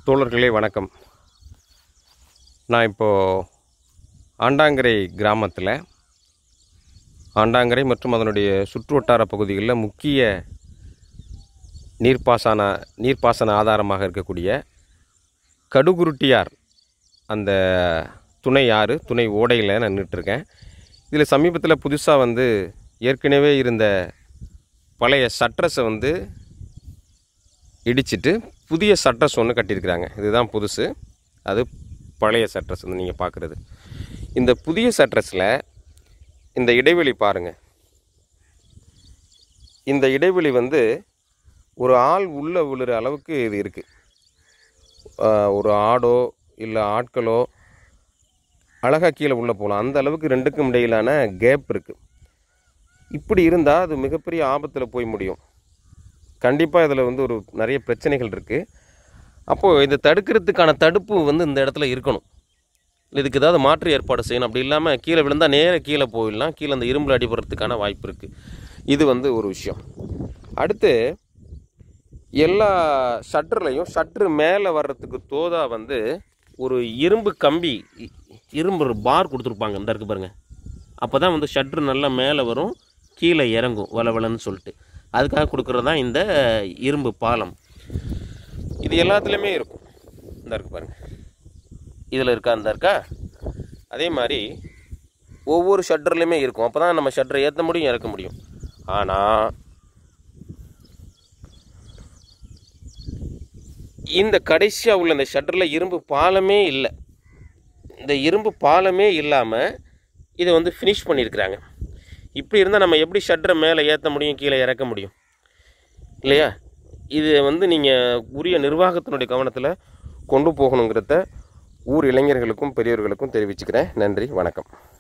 தோழர்களே வணக்கம் நான் இப்போது ஆண்டாங்கரை கிராமத்தில் ஆண்டாங்கரை மற்றும் அதனுடைய சுற்றுவட்டார பகுதிகளில் முக்கிய நீர்ப்பாசன நீர்ப்பாசன ஆதாரமாக இருக்கக்கூடிய கடுகுருட்டியார் அந்த துணை ஆறு துணை ஓடையில் நான் நின்றுட்டுருக்கேன் இதில் சமீபத்தில் புதுசாக வந்து ஏற்கனவே இருந்த பழைய சட்ரஸை வந்து இடிச்சிட்டு புதிய சட்ரஸ் ஒன்று கட்டியிருக்கிறாங்க இதுதான் புதுசு அது பழைய சட்ரஸ் வந்து நீங்கள் பார்க்குறது இந்த புதிய சட்ரஸில் இந்த இடைவெளி பாருங்கள் இந்த இடைவெளி வந்து ஒரு ஆள் உள்ளே விழுற அளவுக்கு இது இருக்குது ஒரு ஆடோ இல்லை ஆட்களோ அழகாக கீழே உள்ளே போகலாம் அந்த அளவுக்கு ரெண்டுக்கும் இடையிலான கேப் இருக்குது இப்படி இருந்தால் அது மிகப்பெரிய ஆபத்தில் போய் முடியும் கண்டிப்பாக இதில் வந்து ஒரு நிறைய பிரச்சனைகள் இருக்குது அப்போது இதை தடுக்கிறதுக்கான தடுப்பு வந்து இந்த இடத்துல இருக்கணும் இதுக்கு ஏதாவது மாற்று ஏற்பாடு செய்யணும் அப்படி இல்லாமல் கீழே விழுந்தால் நேர கீழே போயிடலாம் கீழே அந்த இரும்பில் அடிபடுறதுக்கான வாய்ப்பு இருக்குது இது வந்து ஒரு விஷயம் அடுத்து எல்லா ஷட்டர்லையும் ஷட்ரு மேலே வர்றதுக்கு தோதா வந்து ஒரு இரும்பு கம்பி இ- இரும்பு ஒரு பார் கொடுத்துருப்பாங்க இந்த இருக்கு பாருங்க அப்போ தான் வந்து ஷட்ரு நல்லா மேலே வரும் கீழே இறங்கும் வளவலன்னு சொல்லிட்டு அதுக்காக கொடுக்குறது தான் இந்த இரும்பு பாலம் இது எல்லாத்துலேயுமே இருக்கும் இந்த இருக்கு பாருங்க இதில் இருக்கா இந்த இருக்கா அதே மாதிரி ஒவ்வொரு ஷட்டர்லையுமே இருக்கும் அப்போ தான் நம்ம ஷட்டரை ஏற்ற முடியும் இறக்க முடியும் ஆனால் இந்த கடைசியாக உள்ள இந்த ஷட்டரில் இரும்பு பாலமே இல்லை இந்த இரும்பு பாலமே இல்லாமல் இதை வந்து ஃபினிஷ் பண்ணியிருக்கிறாங்க இப்படி இருந்தால் நம்ம எப்படி ஷட்டரை மேலே ஏற்ற முடியும் கீழே இறக்க முடியும் இல்லையா இது வந்து நீங்கள் உரிய நிர்வாகத்தினுடைய கவனத்தில் கொண்டு போகணுங்கிறத ஊர் இளைஞர்களுக்கும் பெரியவர்களுக்கும் தெரிவிச்சுக்கிறேன் நன்றி வணக்கம்